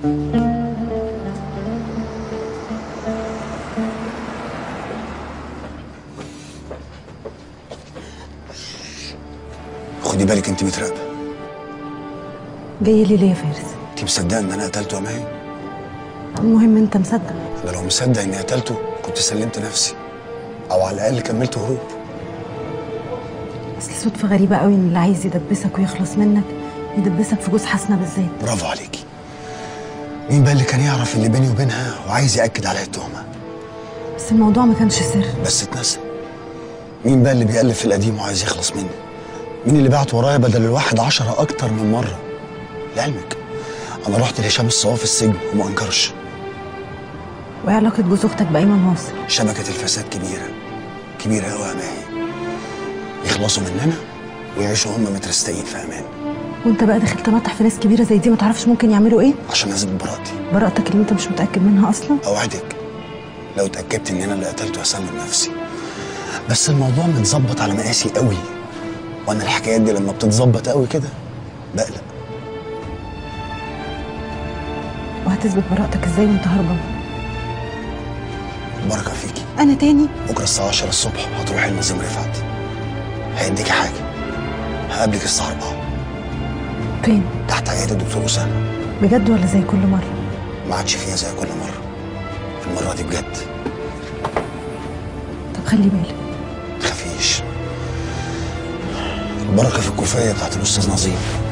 خدي بالك انت متراقبه جاي لي ليه يا فارس انت مصدقه ان انا قتلته يا ماهي المهم انت مصدق انا لو مصدق اني قتلته كنت سلمت نفسي او على الاقل كملت هروب اصل صدفه غريبه قوي ان اللي عايز يدبسك ويخلص منك يدبسك في جوز حسنه بالذات برافو عليكي مين بقى اللي كان يعرف اللي بيني وبينها وعايز ياكد عليها التهمه بس الموضوع ما كانش سر بس اتنسى مين بقى اللي بيألف في القديم وعايز يخلص منه مين اللي بعت ورايا بدل الواحد عشرة أكتر من مرة لعلمك أنا رحت لهشام الصواف في السجن وما أنكرش وايه علاقه جوز اختك بايمن واصل شبكة الفساد كبيرة كبيرة أوي يا ماهي يخلصوا مننا ويعيشوا هم مترستقين في أمان وانت بقى داخل تنطح في ناس كبيره زي دي ما تعرفش ممكن يعملوا ايه عشان أثبت براءتي براءتك اللي انت مش متاكد منها اصلا أوعدك لو اتأكدت إن أنا اللي قتلته هسلم نفسي بس الموضوع متظبط على مقاسي قوي وأنا الحكايات دي لما بتتظبط قوي كده بقلق وهتثبت براءتك ازاي وانت هربان بركة فيكي انا تاني بكرة الساعة 10 الصبح هتروحي لنظام رفعت هيديكي حاجة هقابلك الساعة 4 فين تحت عيادة الدكتور أسامة بجد ولا زي كل مره ما عادش فيها زي كل مرة المرة دي بجد طب خلي بالك تخافيش البركة في الكوفية بتاعت الأستاذ نظيم